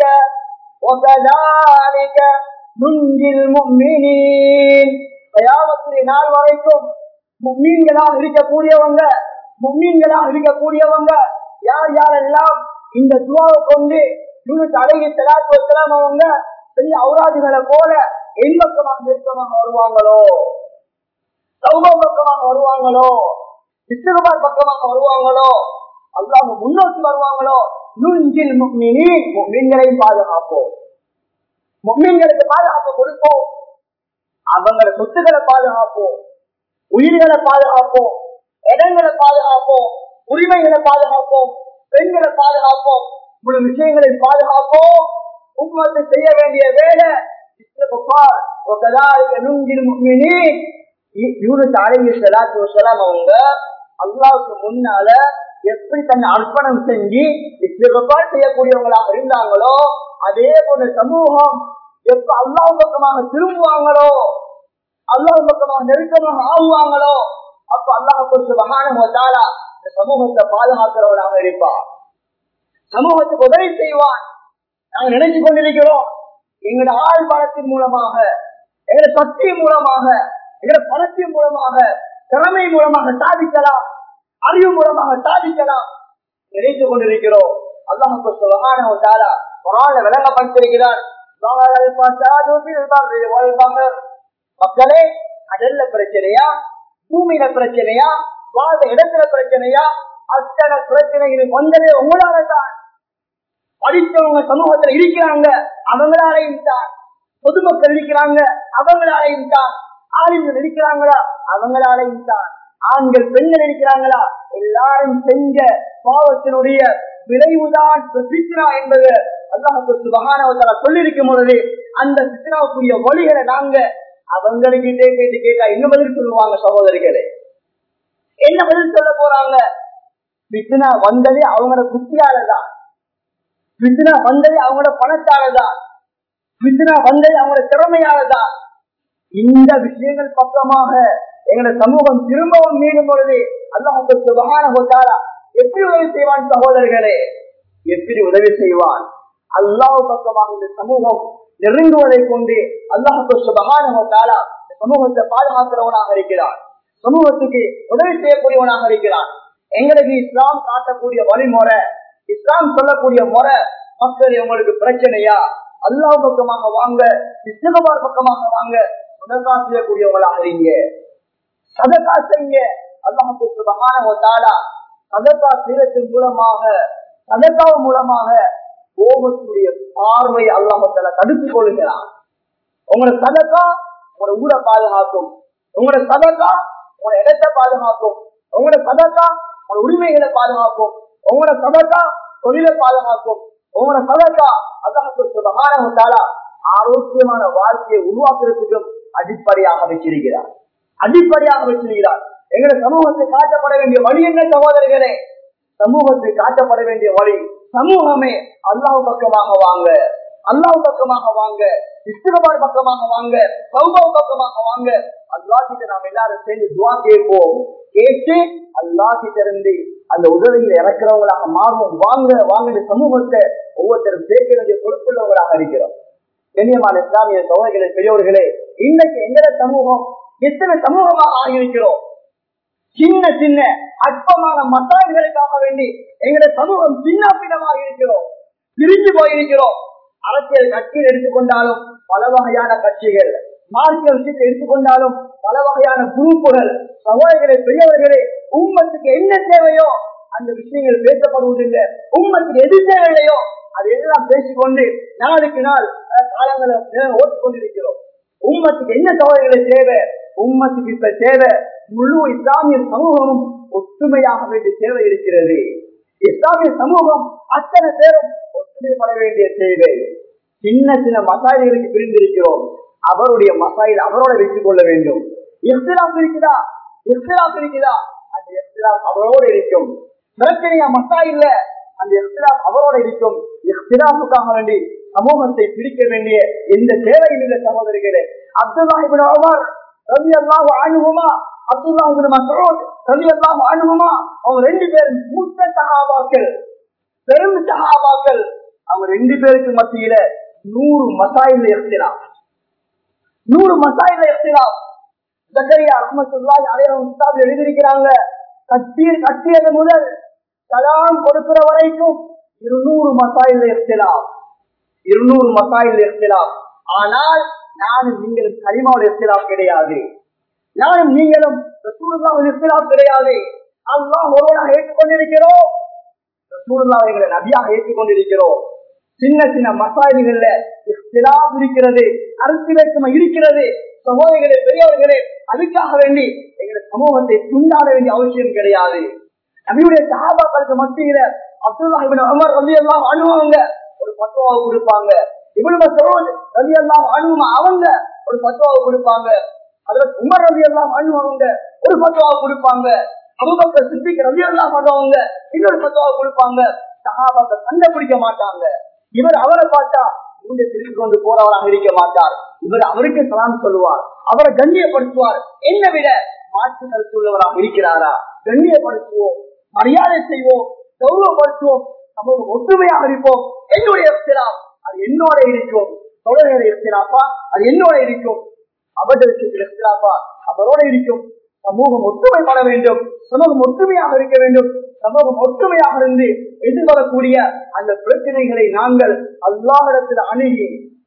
وكذلك ننجي المؤمنين கயாமத்துடைய நாள் வரைக்கும் மும்மீன்களாக இருக்கக்கூடியவங்க மும்மீன்களாக இருக்கக்கூடியவங்க யார் யாரெல்லாம் இந்த துவாவை கொண்டு யூனிட் அழகி செலாத்து வச்சலாம் அவங்க பெரிய அவுராதிகளை போல எண்பக்கமாக நெருக்கமாக வருவாங்களோ சௌகம் பக்கமாக வருவாங்களோ இஸ்ரபால் பக்கமாக வருவாங்களோ அல்லாம முன்னோக்கி வருவாங்களோ நுஞ்சில் மீன்களையும் பாதுகாப்போம் மீன்களுக்கு பாதுகாப்பு கொடுப்போம் அவங்கள சொத்துக்களை பாதுகாப்போம் உயிர்களை பாதுகாப்போம் இடங்களை பாதுகாப்போம் உரிமைகளை பாதுகாப்போம் பெண்களை பாதுகாப்போம் முழு விஷயங்களை பாதுகாப்போம் உண்மத்தை செய்ய வேண்டிய வேலை அவங்க அல்லாவுக்கு முன்னால எப்படி தன்னை அர்ப்பணம் செஞ்சு இஸ்லால் செய்யக்கூடியவங்களாக இருந்தாங்களோ அதே போன்ற சமூகம் எப்ப அல்லாஹ் பக்கமாக திரும்புவாங்களோ அல்லாஹ் பக்கமாக நெருக்கமாக ஆகுவாங்களோ அப்ப அல்லாஹ் கொஞ்சம் மகான இந்த சமூகத்தை பாதுகாக்கிறவனாக இருப்பார் சமூகத்துக்கு உதவி செய்வான் நாங்க நினைச்சு கொண்டிருக்கிறோம் எங்களோட ஆள் பலத்தின் மூலமாக எங்களோட சக்தியின் மூலமாக எங்களோட பணத்தின் மூலமாக திறமை மூலமாக சாதிக்கலாம் அறிவு மூலமாக சாதிக்கலாம் நினைத்து கொண்டிருக்கிறோம் அல்லாஹுக்கு சுகான குரான விளங்கப்படுத்திருக்கிறார் மக்களே கடல்ல பிரச்சனையா பூமியில பிரச்சனையா வாழ்ந்த இடத்துல பிரச்சனையா அத்தனை பிரச்சனைகள் வந்ததே உங்களால தான் படித்தவங்க சமூகத்துல இருக்கிறாங்க அவங்களாலையும் தான் பொதுமக்கள் இருக்கிறாங்க அவங்களாலையும் தான் ஆளுங்கள் இருக்கிறாங்களா அவங்களாலையும் தான் ஆண்கள் பெண்கள் இருக்கிறாங்களா எல்லாரும் செஞ்ச பாவத்தினுடைய விளைவுதான் சித்ரா என்பது அல்லாஹு சுபகானவத்தால சொல்லிருக்கும் பொழுது அந்த சித்ராவுக்குரிய வழிகளை நாங்க அவங்ககிட்டே கேட்டு கேட்டா என்ன பதில் சொல்லுவாங்க சகோதரிகளே என்ன பதில் சொல்ல போறாங்க பித்னா வந்ததே அவங்களோட குத்தியாலதான் பித்னா வந்ததே அவங்களோட பணத்தாலதான் பித்னா வந்தது அவங்களோட திறமையாலதான் இந்த விஷயங்கள் பக்கமாக எங்களோட சமூகம் திரும்பவும் மீண்டும் பொழுது அல்லாஹு சுபகான எப்படி உதவி செய்வான் சகோதரர்களே எப்படி உதவி செய்வான் அல்லாஹ் பக்கமாக இந்த சமூகம் நெருங்குவதை கொண்டு அல்லாஹு சுபகான சமூகத்தை பாதுகாக்கிறவனாக இருக்கிறான் சமூகத்துக்கு உதவி செய்யக்கூடியவனாக இருக்கிறான் எங்களுக்கு இஸ்லாம் காட்டக்கூடிய வழிமுறை இஸ்லாம் சொல்லக்கூடிய முறை மக்கள் உங்களுக்கு பிரச்சனையா அல்லாஹ் பக்கமாக வாங்க இஸ்லகபார் பக்கமாக வாங்க சதகா செய்யக்கூடியவங்களாக இருங்க சதகா செய்ய அல்லாஹு சுபகான சதகா செய்யறதன் மூலமாக சதகாவு மூலமாக கோபத்துடைய பார்வை அல்லாமத்தால தடுத்துக் கொள்கிறான் உங்களோட சதக்கா உங்களோட ஊரை பாதுகாக்கும் உங்களோட சதக்கா உங்களோட இடத்தை பாதுகாக்கும் உங்களோட சதக்கா உங்களோட உரிமைகளை பாதுகாக்கும் உங்களோட சதக்கா தொழிலை பாதுகாக்கும் உங்களோட சதக்கா அல்லாஹு சுபகான ஆரோக்கியமான வாழ்க்கையை உருவாக்குறதுக்கும் அடிப்படையாக வச்சிருக்கிறார் அடிப்படையாக வச்சிருக்கிறார் எங்களை சமூகத்தை காட்டப்பட வேண்டிய வழி என்ன சகோதரர்களே சமூகத்தை காட்டப்பட வேண்டிய வழி சமூகமே அல்லாஹ் பக்கமாக வாங்க அல்லாஹ் பக்கமாக வாங்க இஸ்திரபார் பக்கமாக வாங்க சௌபாவ் பக்கமாக வாங்க அல்லாஹ் கிட்ட நாம் எல்லாரும் சேர்ந்து துவா கேட்போம் கேட்டு அல்லாஹ் கிட்ட இருந்து அந்த உதவிகளை இறக்குறவங்களாக மாறுவோம் வாங்க வாங்க இந்த சமூகத்தை ஒவ்வொருத்தரும் சேர்க்க வேண்டிய பொறுப்புள்ளவங்களாக இருக்கிறோம் கண்ணியமான இஸ்லாமிய சோதனைகளே பெரியவர்களே இன்னைக்கு எங்கட சமூகம் எத்தனை சமூகமாக ஆகியிருக்கிறோம் சின்ன சின்ன அற்பமான மசாயங்களுக்காக வேண்டி எங்களுடைய சமூகம் சின்ன பின்னமாக இருக்கிறோம் பிரிஞ்சு போயிருக்கிறோம் அரசியல் கட்சியில் எடுத்துக்கொண்டாலும் பல வகையான கட்சிகள் மார்க்க விஷயத்தை எடுத்துக்கொண்டாலும் பல வகையான குரூப்புகள் சகோதரர்களே பெரியவர்களே உம்மத்துக்கு என்ன தேவையோ அந்த விஷயங்கள் பேசப்படுவதில்லை உம்மத்துக்கு எது தேவையில்லையோ அதையெல்லாம் பேசிக்கொண்டு நாளுக்கு நாள் அஹ், காலங்களை ஓட்டிக் கொண்டிருக்கிறோம் உம்மத்துக்கு என்ன சகோதரர்களை தேவை உம்மத்துக்கு இப்ப தேவை முழு இஸ்லாமிய சமூகமும் ஒற்றுமையாக வேண்டிய தேவை இருக்கிறது இஸ்லாமிய சமூகம் அத்தனை பேரும் ஒற்றுமைப்பட வேண்டிய தேவை சின்ன சின்ன மசாயில்களுக்கு பிரிந்திருக்கிறோம் அவருடைய மசாயில் அவரோட வைத்துக் கொள்ள வேண்டும் இஸ்லாம் இருக்குதா இஸ்லாம் இருக்குதா அந்த இஸ்லாம் அவரோட இருக்கும் பிரச்சனையா மசாயில்ல அந்த இஸ்லாம் அவரோட இருக்கும் இஸ்லாமுக்காக வேண்டி சமூகத்தை பிரிக்க வேண்டிய எந்த தேவையும் இல்லை சகோதரிகளே அப்துல்லாஹிபின் உமர் ரவி அல்லாஹ் அணுகுமா அப்துல்லாஹிபின் மசூத் ரவி அல்லாஹ் அணுகுமா அவங்க ரெண்டு பேரும் மூத்த சகாபாக்கள் பெரும் சகாபாக்கள் அவங்க ரெண்டு பேருக்கு மத்தியில நூறு மசாயில் இருக்கலாம் நூறு மசாயில் இருக்கலாம் ஜக்கரியா ரஹமத்துல்லாஹி அலைஹி கிதாபில் எழுதியிருக்கிறாங்க கட்டீர் கட்டியது முதல் சலாம் கொடுக்கிற வரைக்கும் இருநூறு மசாயில் இருக்கலாம் இருநூறு மசாயில் இருக்கலாம் ஆனால் நானும் நீங்களும் கரிமாவில் இருக்கலாம் கிடையாது நானும் நீங்களும் ரசூலுல்லாஹில் இருக்கலாம் கிடையாது அல்லாஹ் ஒருவனாக ஏற்றுக்கொண்டிருக்கிறோம் ரசூலுல்லாஹ் எங்களை நபியாக ஏற்றுக்கொண்டிருக்கிறோம் சின்ன சின்ன மசாயில்கள்ல இஸ்திலாப் இருக்கிறது கருத்து வேற்றுமை இருக்கிறது சகோதரிகளே பெரியவர்களே அதுக்காக வேண்டி எங்களுடைய சமூகத்தை துண்டாட வேண்டிய அவசியம் கிடையாது நபியுடைய சகாபாக்களுக்கு மத்தியில அப்துல்லாஹிபின் உமர் ரவி எல்லாம் அணுவாங்க ஒரு பத்துவாவை கொடுப்பாங்க இவ்வளவு சரோஜ் ரவி எல்லாம் அணுமா அவங்க ஒரு பத்துவாவை கொடுப்பாங்க அதுல உமர் ரவி எல்லாம் அணுவாங்க ஒரு பத்துவாவை கொடுப்பாங்க அபுபக்கர் சித்திக் ரவி எல்லாம் பண்ணுவாங்க இன்னொரு பத்துவாவை கொடுப்பாங்க சகாபாக்கள் சண்டை பிடிக்க மாட்டாங்க இவர் அவரை பார்த்தா மூஞ்ச திருப்பி கொண்டு போறவராக இருக்க மாட்டார் இவர் அவருக்கு சலாம் சொல்லுவார் அவரை கண்ணியப்படுத்துவார் என்ன விட மாற்று கருத்து உள்ளவராக இருக்கிறாரா கண்ணியப்படுத்துவோம் மரியாதை செய்வோம் கௌரவப்படுத்துவோம் சமூகம் ஒற்றுமையாக இருப்போம் என்னுடைய இஸ்திராப் அது என்னோட இருக்கும் தொடர்களை இருக்கிறாப்பா அது என்னோட இருக்கும் அபதற்கு இருக்கிறாப்பா அவரோட இருக்கும் சமூகம் ஒற்றுமைப்பட வேண்டும் சமூகம் ஒற்றுமையாக இருக்க வேண்டும் சமூகம் ஒற்றுமையாக இருந்து எதிர்வரக்கூடிய அந்த பிரச்சனைகளை நாங்கள் அல்லாஹிடத்தில் அணுகி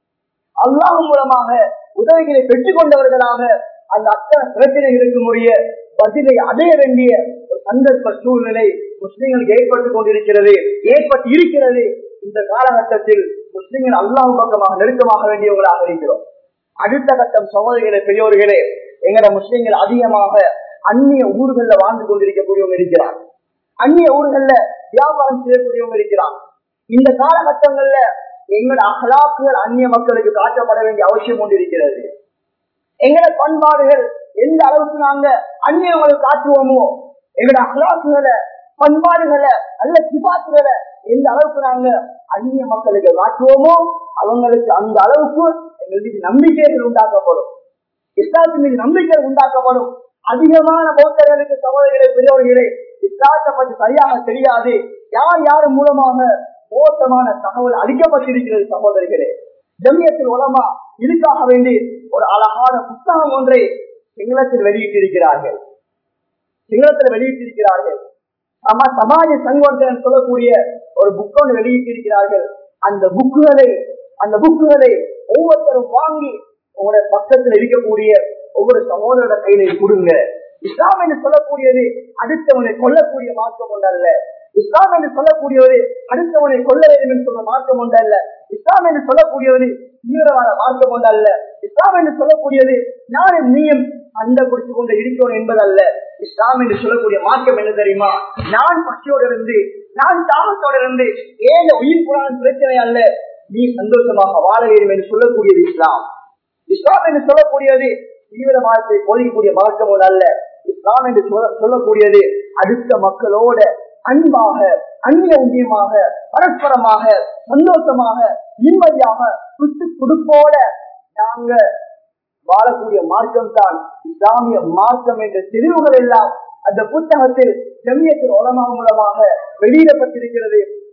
அல்லாஹ் மூலமாக உதவிகளை பெற்றுக் கொண்டவர்களாக அந்த அத்தனை பிரச்சனைகளுக்கு உரிய பதிலை அடைய வேண்டிய ஒரு சந்தர்ப்ப சூழ்நிலை முஸ்லிம்களுக்கு ஏற்பட்டுக் கொண்டிருக்கிறது ஏற்பட்டு இருக்கிறது இந்த காலகட்டத்தில் முஸ்லிம்கள் அல்லாஹ் பக்கமாக நெருக்கமாக வேண்டியவர்களாக இருக்கிறோம் அடுத்த கட்டம் சகோதரிகளே பெரியோர்களே எங்கட முஸ்லிம்கள் அதிகமாக அந்நிய ஊர்கள்ல வாழ்ந்து கொண்டிருக்கக்கூடியவங்க இருக்கிறார் அந்நிய ஊர்கள்ல வியாபாரம் செய்யக்கூடியவங்க இருக்கிறார் இந்த காலகட்டங்கள்ல எங்களோட அகலாக்குகள் அந்நிய மக்களுக்கு காட்டப்பட வேண்டிய அவசியம் கொண்டு இருக்கிறது எங்களோட பண்பாடுகள் எந்த அளவுக்கு நாங்க அந்நியவங்களுக்கு காட்டுவோமோ எங்களோட அகலாக்குகளை பண்பாடுகளை அல்ல சிபாத்துகளை எந்த அளவுக்கு நாங்க அந்நிய மக்களுக்கு காட்டுவோமோ அவங்களுக்கு அந்த அளவுக்கு எங்களுக்கு நம்பிக்கைகள் உண்டாக்கப்படும் இஸ்லாத்தின் மீது நம்பிக்கை உண்டாக்கப்படும் அதிகமான பௌத்தர்களுக்கு சகோதரர்களே பெரியவர்களே இஸ்லாத்தை பற்றி சரியாக தெரியாது யார் யார் மூலமாக மோசமான தகவல் அளிக்கப்பட்டிருக்கிறது சகோதரிகளே ஜமியத்தில் உலமா இதுக்காக வேண்டி ஒரு அழகான புத்தகம் ஒன்றை சிங்களத்தில் வெளியிட்டிருக்கிறார்கள் சிங்களத்தில் வெளியிட்டிருக்கிறார்கள் ஆமா சமாஜ சங்கோட்டன் சொல்லக்கூடிய ஒரு புக் ஒன்று வெளியிட்டிருக்கிறார்கள் அந்த புக்குகளை அந்த புக்குகளை ஒவ்வொருத்தரும் வாங்கி உங்களுடைய பக்கத்தில் இருக்கக்கூடிய ஒவ்வொரு சகோதரோட கையில கொடுங்க இஸ்லாம் என்று சொல்லக்கூடியது அடுத்தவனை கொல்லக்கூடிய மார்க்கம் ஒன்றல்ல இஸ்லாம் என்று சொல்லக்கூடியது அடுத்தவனை கொல்ல வேண்டும் என்று சொல்ல மார்க்கம் ஒன்றல்ல இஸ்லாம் என்று சொல்லக்கூடியது தீவிரவாத மார்க்கம் ஒன்றல்ல இஸ்லாம் என்று சொல்லக்கூடியது நானும் நீயும் அந்த குடிச்சு கொண்டு இருக்கிறோம் என்பதல்ல இஸ்லாம் என்று சொல்லக்கூடிய மார்க்கம் என்ன தெரியுமா நான் பசியோடு இருந்து நான் தாகத்தோடு இருந்து ஏழை உயிர் புறான பிரச்சனை அல்ல நீ சந்தோஷமாக வாழ வேண்டும் என்று சொல்லக்கூடியது இஸ்லாம் இஸ்லாம் என்று சொல்லக்கூடியது தீவிரவாதத்தை போதிக்கக்கூடிய மார்க்கம் ஒன்று அல்ல இஸ்லாம் என்று சொல்ல- சொல்லக்கூடியது அடுத்த மக்களோட அன்பாக அந்நியமாக பரஸ்பரமாக சந்தோஷமாக நிம்மதியாக விட்டு கொடுப்போட நாங்க வாழக்கூடிய மார்க்கம் தான் இஸ்லாமிய மார்க்கம் என்ற தெளிவுகள் எல்லாம் அந்த புத்தகத்தில் ஜமியத்தின் உலமா மூலமாக வெளியிடப்பட்டிருக்கிறது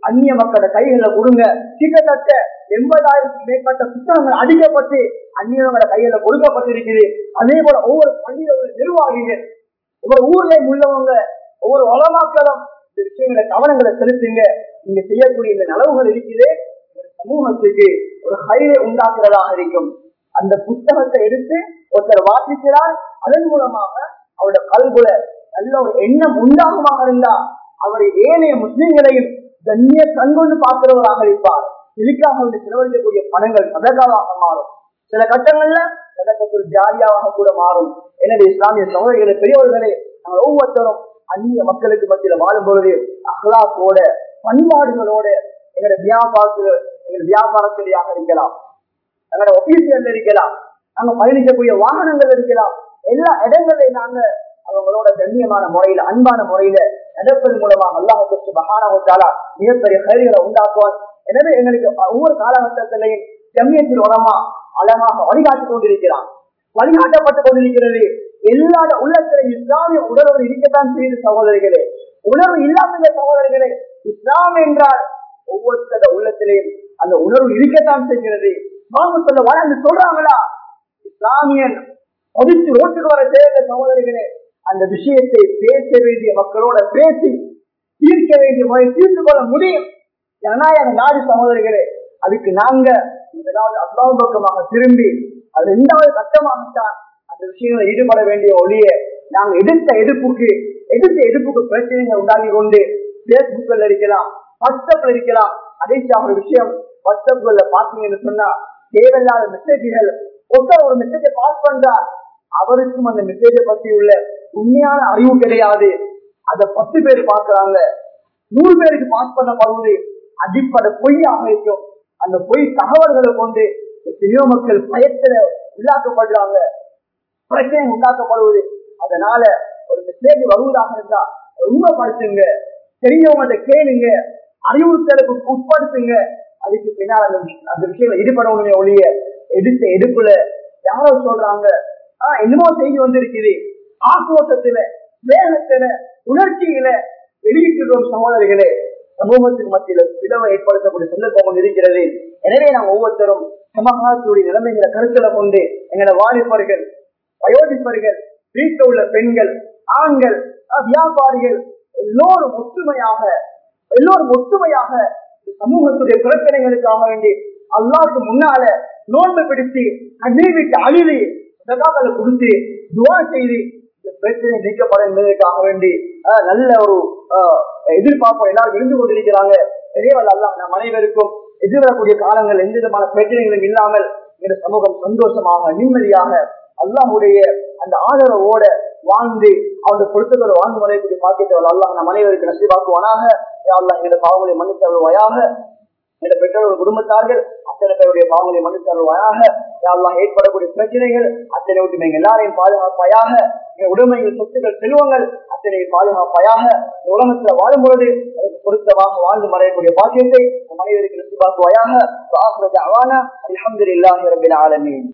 அந்நிய மக்களோட கைகளை கொடுங்க கிட்டத்தட்ட எண்பதாயிரத்துக்கு மேற்பட்ட புத்தகங்கள் அடிக்கப்பட்டு அந்நியவங்களோட கையில கொடுக்கப்பட்டிருக்குது அதே போல ஒவ்வொரு பள்ளியில உள்ள நிர்வாகிகள் ஒவ்வொரு ஊர்லயும் உள்ளவங்க ஒவ்வொரு வளமாக்களும் இந்த விஷயங்களை கவனங்களை செலுத்துங்க நீங்க செய்யக்கூடிய இந்த நலவுகள் இருக்குது இந்த சமூகத்துக்கு ஒரு ஹைரை உண்டாக்குறதாக இருக்கும் அந்த புத்தகத்தை எடுத்து ஒருத்தர் வாசிக்கிறார் அதன் மூலமாக அவருடைய கல்குல நல்ல ஒரு எண்ணம் உண்டாகுமாக இருந்தா அவர் ஏனைய முஸ்லிம்களையும் கண்ணிய கண்கொண்டு பார்க்கிறவராக இருப்பார் இதுக்காக அவர் செலவழிக்கக்கூடிய பணங்கள் சதகாவாக மாறும் சில கட்டங்கள்ல சதக்கத்தில் ஜாலியாக கூட மாறும் எனவே இஸ்லாமிய சகோதரிகளை பெரியவர்களே நாங்கள் ஒவ்வொருத்தரும் அந்நிய மக்களுக்கு மத்தியில வாழும் பொழுது அஹ்லாக்கோட பண்பாடுகளோட எங்களோட வியாபாரத்தில் எங்களோட வியாபாரத்திலேயாக இருக்கலாம் எங்களோட ஒபீசியல் இருக்கலாம் நாங்க பயணிக்கக்கூடிய வாகனங்கள் இருக்கலாம் எல்லா இடங்களையும் நாங்க அவங்களோட கண்ணியமான முறையில அன்பான முறையில நடப்பதன் மூலமாக அல்லாஹுக்கு மகானவத்தாலா மிகப்பெரிய கைதிகளை உண்டாக்குவார் எனவே எங்களுக்கு ஒவ்வொரு காலகட்டத்திலையும் ஜம்மியத்தின் உரமா அழகாக வழிகாட்டிக் கொண்டிருக்கிறான் வழிகாட்டப்பட்டுக் கொண்டிருக்கிறது எல்லா உள்ளத்திலும் இஸ்லாமிய உணர்வு இருக்கத்தான் செய்து சகோதரிகளே உணர்வு இல்லாத சகோதரிகளே இஸ்லாம் என்றால் ஒவ்வொருத்தர உள்ளத்திலேயும் அந்த உணர்வு இருக்கத்தான் செய்கிறது வாங்க சொல்ல வர சொல்றாங்களா இஸ்லாமியன் பதித்து ரோட்டுக்கு வர தேவையில்லை சகோதரிகளே அந்த விஷயத்தை பேச வேண்டிய மக்களோட பேசி தீர்க்க வேண்டிய முறை தீர்த்து கொள்ள முடியும் ஜனநாயக நாடு சகோதரிகளே அதுக்கு நாங்க முதலாவது அல்லாஹ் பக்கமாக திரும்பி அது இரண்டாவது கட்டமாகத்தான் அந்த விஷயங்களை ஈடுபட வேண்டிய ஒளிய நாங்க எடுத்த எடுப்புக்கு எடுத்த எடுப்புக்கு பிரச்சனைகள் உண்டாகி கொண்டு பேஸ்புக்ல இருக்கலாம் வாட்ஸ்அப்ல இருக்கலாம் அதே ஒரு விஷயம் வாட்ஸ்அப்ல பாத்தீங்கன்னு சொன்னா தேவையில்லாத மெசேஜ்கள் ஒருத்தர் ஒரு மெசேஜை பாஸ் பண்றார் அவருக்கும் அந்த மெசேஜை பத்தி உள்ள உண்மையான அறிவு கிடையாது அத பத்து பேர் பாக்குறாங்க நூறு பேருக்கு பாஸ் பண்ணப்படுவது அடிப்படை பொய்யாக இருக்கும் அந்த பொய் தகவல்களை கொண்டு எத்தனையோ மக்கள் பயத்துல உள்ளாக்கப்படுறாங்க பிரச்சனை உண்டாக்கப்படுவது அதனால ஒரு மெசேஜ் வருவதாக இருந்தா உண்மைப்படுத்துங்க தெரியவங்க கேளுங்க அறிவுறுத்தலுக்கு உட்படுத்துங்க அதுக்கு பின்னால் அந்த அந்த விஷயங்களை ஈடுபடணுமே ஒழிய எடுத்த எடுப்புல யாரோ சொல்றாங்க ஆஹ் என்னமோ செய்தி வந்திருக்குது ஆக்ரோஷத்துல வேகத்துல உணர்ச்சியில வெளியிட்டுள்ளோம் சகோதரிகளே சமூகத்துக்கு மத்தியில பிளவை ஏற்படுத்தக்கூடிய சந்தர்ப்பம் இருக்கிறது எனவே நாம் ஒவ்வொருத்தரும் சமகாலத்துடைய நிலைமைகளை கருத்துல கொண்டு எங்களோட வாலிபர்கள் வயோதிப்பர்கள் வீட்டில் உள்ள பெண்கள் ஆண்கள் வியாபாரிகள் எல்லோரும் ஒற்றுமையாக எல்லோரும் ஒற்றுமையாக சமூகத்துடைய பிரச்சனைகளுக்காக வேண்டி அல்லாவுக்கு முன்னால நோன்பு பிடித்து கண்ணீர் விட்டு அழுது சகாக்களை கொடுத்து துவா செய்து இந்த பிரச்சனை நீக்கப்பட என்பதற்காக வேண்டி நல்ல ஒரு எதிர்பார்ப்பு எல்லாரும் இருந்து கொண்டிருக்கிறாங்க பெரியவர்கள் அல்ல நம் அனைவருக்கும் எதிர்வரக்கூடிய காலங்கள் எந்த விதமான பிரச்சனைகளும் இல்லாமல் இந்த சமூகம் சந்தோஷமாக நிம்மதியாக அல்லாஹுடைய அந்த ஆதரவோட வாழ்ந்து அவருடைய பொருத்தத்தோட வாழ்ந்து வரையக்கூடிய பாக்கியத்தவள் அல்லாஹ் நம் அனைவருக்கு நசிவாக்குவானாக அல்லாஹ் எங்களோட பாவங்களை மன்னித்தவழ்வாயாக என்ற பெற்றோர்கள் குடும்பத்தார்கள் அத்தனை பேருடைய பாவங்களை மன்னித்தருவாயாக யாரெல்லாம் ஏற்படக்கூடிய பிரச்சனைகள் அத்தனை விட்டு நீங்கள் எல்லாரையும் பாதுகாப்பாயாக என் உடைமைகள் சொத்துக்கள் செல்வங்கள் அத்தனை பாதுகாப்பாயாக இந்த உலகத்துல வாழும் பொழுது பொருத்தமாக வாழ்ந்து மறையக்கூடிய பாக்கியத்தை நம் அனைவருக்கு நசிவாக்குவாயாக அவான அலமதுல்லாஹி ரபில் ஆலமீன்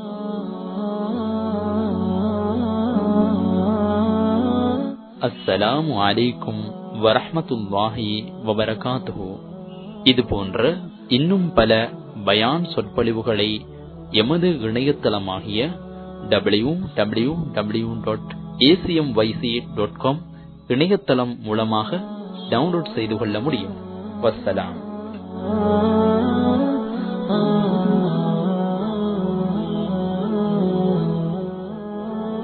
அஸ்ஸலாமு அலைக்கும் வரஹமத்துல்லாஹி வபரகாத்துஹு இது போன்ற இன்னும் பல பயான் சொற்பொழிவுகளை எமது இணையதளமாகிய W W W dot ACM YC dot com இணையதளம் மூலமாக டவுன்லோட் செய்து கொள்ள முடியும் வசலாம்